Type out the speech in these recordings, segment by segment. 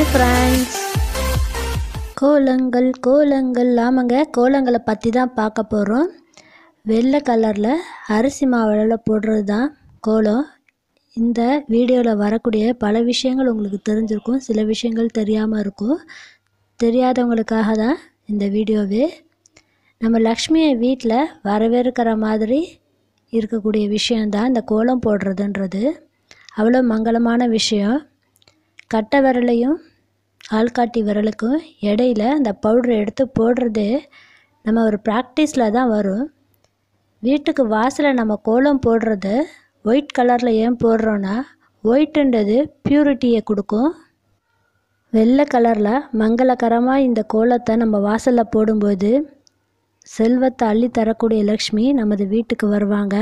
hi friends கோலங்கள் கோலங்கள் ஆமாங்க கோலங்களை பற்றி தான் பார்க்க போகிறோம் வெள்ளை கலரில் அரிசி மாவில் போடுறது தான் கோலம் இந்த வீடியோவில் வரக்கூடிய பல விஷயங்கள் உங்களுக்கு தெரிஞ்சிருக்கும் சில விஷயங்கள் தெரியாமல் இருக்கும் தெரியாதவங்களுக்காக தான் இந்த வீடியோவே நம்ம லக்ஷ்மியை வீட்டில் வரவேற்கிற மாதிரி இருக்கக்கூடிய விஷயந்தான் இந்த கோலம் போடுறதுன்றது அவ்வளோ மங்களமான விஷயம் கட்டை விரலையும் ஆள்காட்டி விரலுக்கும் இடையில அந்த பவுடரை எடுத்து போடுறது நம்ம ஒரு ப்ராக்டிஸில் தான் வரும் வீட்டுக்கு வாசலில் நம்ம கோலம் போடுறது ஒயிட் கலரில் ஏன் போடுறோன்னா ஒயிட்டுன்றது பியூரிட்டியை கொடுக்கும் வெள்ளை கலரில் மங்களகரமாக இந்த கோலத்தை நம்ம வாசலில் போடும்போது செல்வத்தை அள்ளி தரக்கூடிய லக்ஷ்மி நமது வீட்டுக்கு வருவாங்க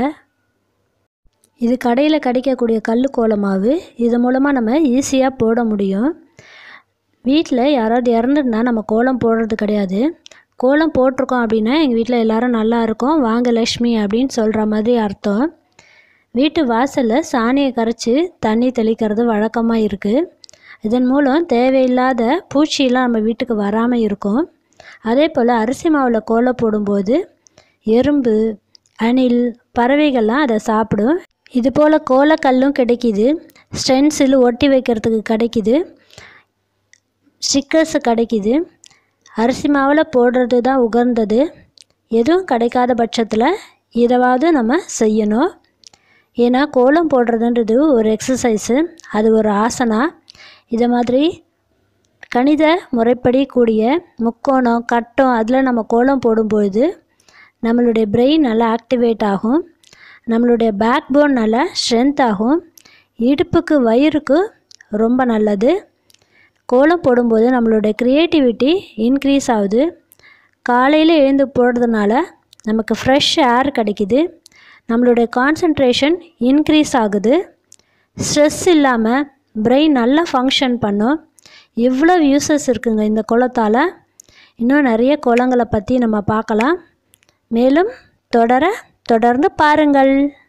இது கடையில் கிடைக்கக்கூடிய கல் கோலமாவு இது மூலமாக நம்ம ஈஸியாக போட முடியும் வீட்டில் யாராவது இறந்துட்டுனா நம்ம கோலம் போடுறது கிடையாது கோலம் போட்டிருக்கோம் அப்படின்னா எங்கள் வீட்டில் எல்லாரும் நல்லா இருக்கோம் வாங்க லக்ஷ்மி அப்படின்னு சொல்கிற மாதிரி அர்த்தம் வீட்டு வாசலில் சாணியை கரைச்சி தண்ணி தெளிக்கிறது வழக்கமாக இருக்குது இதன் மூலம் தேவையில்லாத பூச்சியெல்லாம் நம்ம வீட்டுக்கு வராமல் இருக்கும் அதே போல் அரிசி மாவில் கோலம் போடும்போது எறும்பு அணில் பறவைகள்லாம் அதை சாப்பிடும் இது போல் கோலக்கல்லும் கிடைக்கிது ஸ்டென்சில் ஒட்டி வைக்கிறதுக்கு கிடைக்கிது ஸ்டிக்கர்ஸ் கிடைக்கிது அரிசி மாவில் போடுறது தான் உகர்ந்தது எதுவும் கிடைக்காத பட்சத்தில் இதாவது நம்ம செய்யணும் ஏன்னா கோலம் போடுறதுன்றது ஒரு எக்ஸசைஸு அது ஒரு ஆசனா இதை மாதிரி கணித முறைப்படி கூடிய முக்கோணம் கட்டம் அதில் நம்ம கோலம் போடும்பொழுது நம்மளுடைய பிரெயின் நல்லா ஆக்டிவேட் ஆகும் நம்மளுடைய பேக் போன் நல்லா ஸ்ட்ரென்த் ஆகும் இடுப்புக்கு வயிறுக்கு ரொம்ப நல்லது கோலம் போடும்போது நம்மளுடைய க்ரியேட்டிவிட்டி இன்க்ரீஸ் ஆகுது காலையில் எழுந்து போடுறதுனால நமக்கு ஃப்ரெஷ் ஏர் கிடைக்குது நம்மளுடைய கான்சன்ட்ரேஷன் இன்க்ரீஸ் ஆகுது ஸ்ட்ரெஸ் இல்லாமல் பிரெயின் நல்லா ஃபங்க்ஷன் பண்ணும் இவ்வளோ யூசஸ் இருக்குங்க இந்த குளத்தால் இன்னும் நிறைய குளங்களை பற்றி நம்ம பார்க்கலாம் மேலும் தொடர தொடர்ந்து பாருங்கள்